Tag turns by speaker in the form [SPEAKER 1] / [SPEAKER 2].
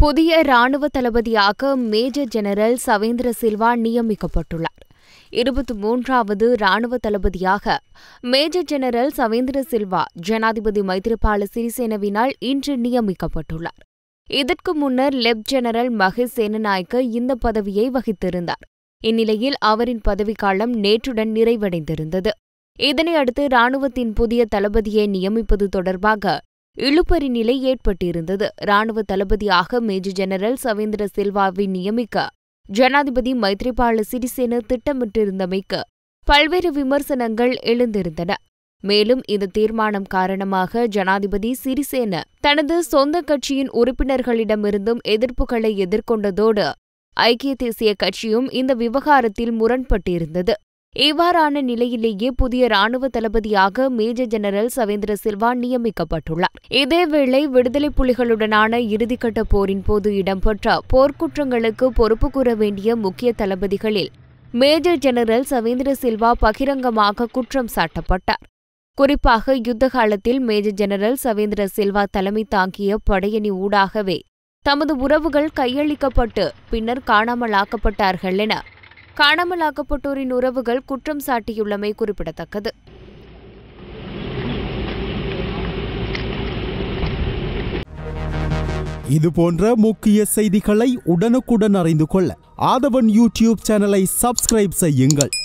[SPEAKER 1] புதிய ராணுவ தளபதியாக மேஜர் ஜெனரல் சவேந்திர சில்வா நியமிக்கப்பட்டுள்ளார் இருபத்தி மூன்றாவது ராணுவ தளபதியாக மேஜர் ஜெனரல் சவேந்திர சில்வா ஜனாதிபதி மைத்திரிபால சிறிசேனவினால் இன்று நியமிக்கப்பட்டுள்ளார் இதற்கு முன்னர் லெப்ட் ஜெனரல் மகேஷ் சேனநாயக்க இந்த பதவியை வகித்திருந்தார் இந்நிலையில் அவரின் பதவிக்காலம் நேற்றுடன் நிறைவடைந்திருந்தது இதனையடுத்து ராணுவத்தின் புதிய தளபதியை நியமிப்பது தொடர்பாக இழுபறி நிலை ஏற்பட்டிருந்தது ராணுவ தளபதியாக மேஜர் ஜெனரல் சவேந்திர சில்வாவை நியமிக்க ஜனாதிபதி மைத்ரிபால சிறிசேன திட்டமிட்டிருந்தமைக்கு பல்வேறு விமர்சனங்கள் எழுந்திருந்தன மேலும் இந்த தீர்மானம் காரணமாக ஜனாதிபதி சிறிசேன தனது சொந்த கட்சியின் உறுப்பினர்களிடமிருந்தும் எதிர்ப்புகளை எதிர்கொண்டதோடு ஐக்கிய தேசிய கட்சியும் இந்த விவகாரத்தில் முரண்பட்டிருந்தது இவ்வாறான நிலையிலேயே புதிய ராணுவ தளபதியாக மேஜர் ஜெனரல் சவேந்திர சில்வா நியமிக்கப்பட்டுள்ளார் இதேவேளை விடுதலை புலிகளுடனான இறுதிக்கட்ட போரின் போது இடம்பெற்ற போர்க்குற்றங்களுக்கு பொறுப்பு கூற வேண்டிய முக்கிய தளபதிகளில் மேஜர் ஜெனரல் சவேந்திர சில்வா பகிரங்கமாக குற்றம் சாட்டப்பட்டார் குறிப்பாக யுத்த காலத்தில் மேஜர் ஜெனரல் சவேந்திர சில்வா தலைமை தாங்கிய படையணி ஊடாகவே தமது உறவுகள் கையளிக்கப்பட்டு பின்னர் காணாமலாக்கப்பட்டார்கள் என காணாமலாக்கப்பட்டோரின் உறவுகள் குற்றம் சாட்டியுள்ளமை குறிப்பிடத்தக்கது
[SPEAKER 2] இது போன்ற முக்கிய செய்திகளை உடனுக்குடன் அறிந்து கொள்ள ஆதவன் யூடியூப் சேனலை சப்ஸ்கிரைப் செய்யுங்கள்